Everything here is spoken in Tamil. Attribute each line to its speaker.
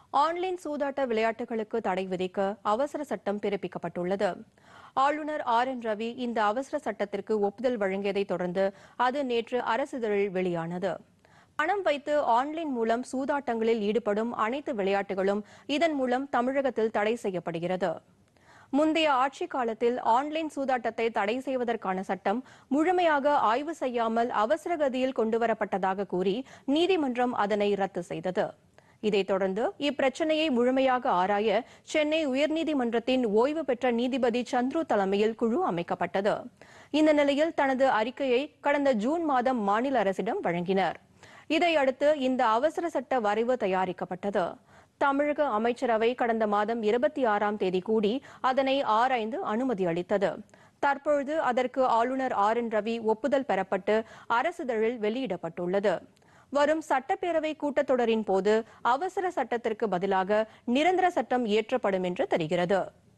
Speaker 1: ஆன்லைன் சூதாட்ட விளையாட்டுகளுக்கு தடை விதிக்க அவசர சட்டம் பிறப்பிக்கப்பட்டுள்ளது ஆளுநர் ஆர் என் ரவி இந்த அவசர சட்டத்திற்கு ஒப்புதல் வழங்கியதைத் தொடர்ந்து அது நேற்று அரசிதழில் வெளியானது பணம் வைத்து ஆன்லைன் மூலம் சூதாட்டங்களில் ஈடுபடும் அனைத்து விளையாட்டுகளும் இதன் மூலம் தமிழகத்தில் தடை செய்யப்படுகிறது முந்தைய ஆட்சி காலத்தில் ஆன்லைன் சூதாட்டத்தை தடை செய்வதற்கான சட்டம் முழுமையாக ஆய்வு செய்யாமல் அவசரகதியில் கொண்டுவரப்பட்டதாக கூறி நீதிமன்றம் அதனை ரத்து செய்தது இதைத் தொடர்ந்து இப்பிரச்சனையை முழுமையாக ஆராய சென்னை உயர்நீதிமன்றத்தின் ஓய்வு பெற்ற நீதிபதி சந்துரு தலைமையில் குழு அமைக்கப்பட்டது இந்த நிலையில் தனது அறிக்கையை கடந்த ஜூன் மாதம் மாநில அரசிடம் வழங்கினர் இதையடுத்து இந்த அவசர சட்ட வரைவு தயாரிக்கப்பட்டது தமிழக அமைச்சரவை கடந்த மாதம் இருபத்தி ஆறாம் தேதி கூடி அதனை ஆராய்ந்து அனுமதி அளித்தது தற்பொழுது அதற்கு ஆளுநர் ஆர் என் ரவி ஒப்புதல் பெறப்பட்டு அரசிதழில் வெளியிடப்பட்டுள்ளது வரும் சட்டப்பேரவை கூட்டத்தொடரின் போது அவசர சட்டத்திற்கு பதிலாக நிரந்தர சட்டம் இயற்றப்படும் என்று தெரிகிறது